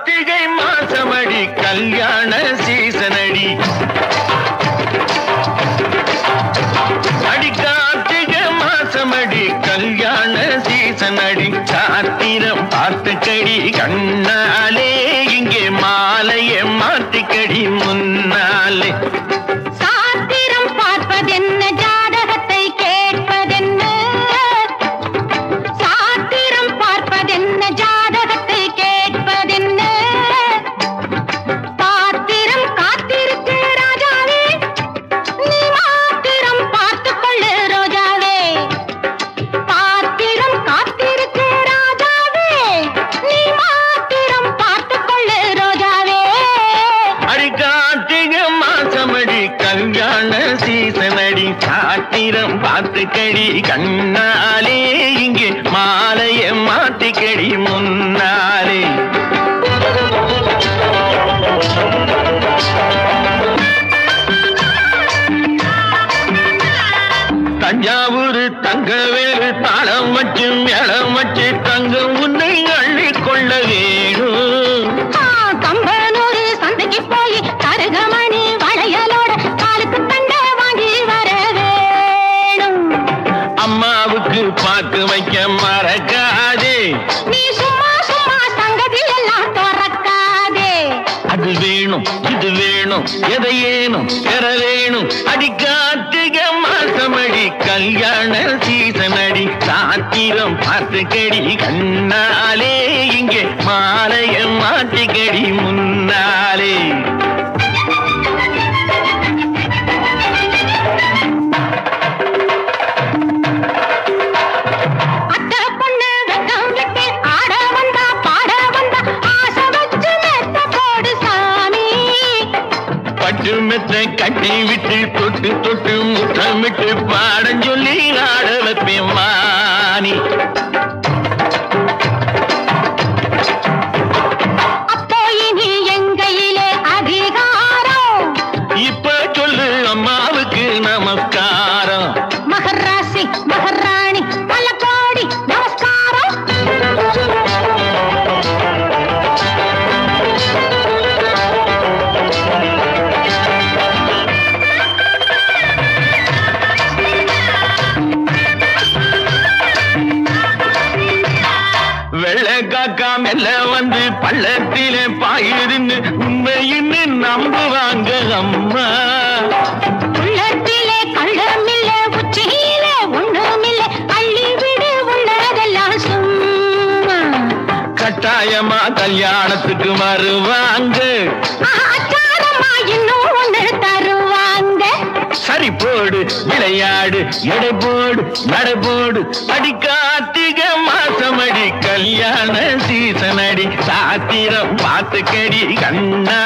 கார்த்திகை மாசமடி கல்யாண சீசனடி அடி கார்த்திகை மாசமடி கல்யாண சீசனடி சாத்திரம் பார்த்துக்கடி கண்ணாலே இங்கே மாலையை மாத்திக்கடி முன்னாலே சாத்திரம் பார்ப்பதென்ன ஜாதகத்தை கேட்பதென்ன சாத்திரம் பார்ப்பதென்ன ஜாதகத்தை கேட்பதென்ன பாத்திரம் காத்திருக்கு ராஜாவே நீ மாத்திரம் பார்த்துக் கொள்ளு ரோஜாவே பாத்திரம் காத்திருக்கு ராஜாவே நீ மாத்திரம் பார்த்துக் கொள்ளு ரோஜாவே அடி கார்த்திகை மாசமடி கல்யாண சீசனடி சாத்திரம் பார்த்துக்கடி கண்ணாலே இங்கே மாலையை மாத்திக்கடி முன்னாலே தஞ்சாவூர் தங்கவேலு தாளம் வச்சு மேளம் வச்சு தங்கம் உன்னை அள்ளி கொள்ள வேணும் ஆ, கம்பனூரு சந்தைக்கு போய் கருகமணி வளையலோட காலுக்கு தண்டை வாங்கி வர வேணும் அம்மாவுக்கு பாக்கு வைக்க மறக்காதே நீ சும்மா சும்மா சங்கதி எல்லாம் துறக்காதே அது வேணும் இது வேணும் எதை ஏனும் பெற வேணும் அடி கார்த்திக மாசமடி கல்யாண சீசனடி சாத்திரம் பார்த்துக்கடி கண்ணாலே இங்கே மாலைய மாட்டிக்கடி முன்னாலே அத்தை பொண்ணு வெக்கம் விட்டு ஆட வந்தா பாட வந்தா ஆசை வச்சு மெத்த போடு சாமி பட்டு மெத்த கட்டி விட்டு தொட்டு தொட்டு முத்தமிட்டு பாடம் சொல்லி ஆட வைப்பேன் மானி அப்போ இனி எங்கையிலே அதிகாரம் இப்ப சொல்லு அம்மாவுக்கு நமஸ்காரம் மகராசி மகராணி பல கோடி நமஸ்காரம் வெள்ளை காக்கா மெல்ல வந்து பள்ளத்திலே பாயிருன்னு உண்மையின்னு நம்புவாங்க அம்மா உள்ளத்திலே கள்ளமில்ல உச்சியிலே ஒண்ணுமில்ல அள்ளி விடு உள்ளதெல்லாம் சும்மா கட்டாயமா கல்யாணத்துக்கு வருவாங்க ஆஹா, அச்சாரமா இன்னும் ஒண்ணு தருவாங்க சரி போடு விளையாடு எடை போடு நடை போடு அடி கார்த்திக மாசமடி கல்யாண சீசனடி சாத்திரம் பார்த்துக்கடி கண்ணா